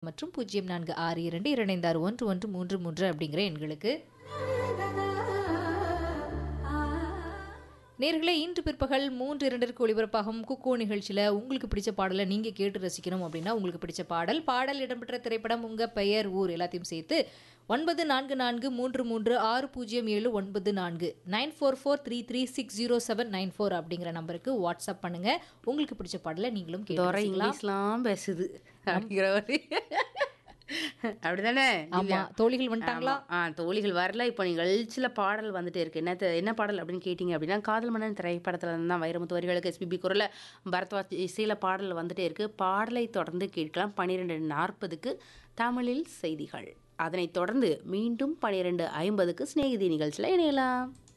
மற்றும் பூஜ்ஜியம் நான்கு ஆறு இரண்டு இரண்டு ஆறு ஒன்று ஒன்று மூன்று மூன்று அப்படிங்கிற எண்களுக்கு நேர்களே இன்று பிற்பகல் மூன்று இரண்டிற்கு ஒளிபரப்பாகும் குக்கோ நிகழ்ச்சியில் உங்களுக்கு பிடிச்ச பாடலை நீங்கள் கேட்டு ரசிக்கணும் அப்படின்னா உங்களுக்கு பிடிச்ச பாடல் பாடல் இடம்பெற்ற திரைப்படம் உங்கள் பெயர் ஊர் எல்லாத்தையும் சேர்த்து ஒன்பது நான்கு நான்கு மூன்று மூன்று ஆறு பூஜ்ஜியம் ஏழு ஒன்பது நான்கு nine four four three three six zero seven nine four அப்படிங்கிற நம்பருக்கு வாட்ஸ்அப் பண்ணுங்க உங்களுக்கு பிடிச்ச பாடலை நீங்களும் கேட்டு துறை ரசிக்கலாம். இங்கிலீஷ்லாம் பேசுது அப்படிங்கிற மாதிரி அப்படிதானே ஆமா திவ்யா? தோழிகள் வந்துட்டாங்களா ஆமா. ஆ தோழிகள் வரல இப்போ நிகழ்ச்சியில் பாடல் வந்துட்டே இருக்கு என்ன தெ- என்ன பாடல் அப்படின்னு கேட்டிங்க அப்படின்னா காதல் மன்னன் திரைப்படத்துல இருந்து தான் வைரமுத்து வரிகளுக்கு எஸ்பிபி குரல்ல பரத்வாஜ் இசையில் பாடல் வந்துட்டே இருக்கு பாடலை தொடர்ந்து கேட்கலாம் பன்னிரெண்டு நாற்பதுக்கு தமிழில் செய்திகள் அதனைத் தொடர்ந்து மீண்டும் பன்னிரெண்டு ஐம்பதுக்கு சிநேகிதி நிகழ்ச்சியில் இணையலாம்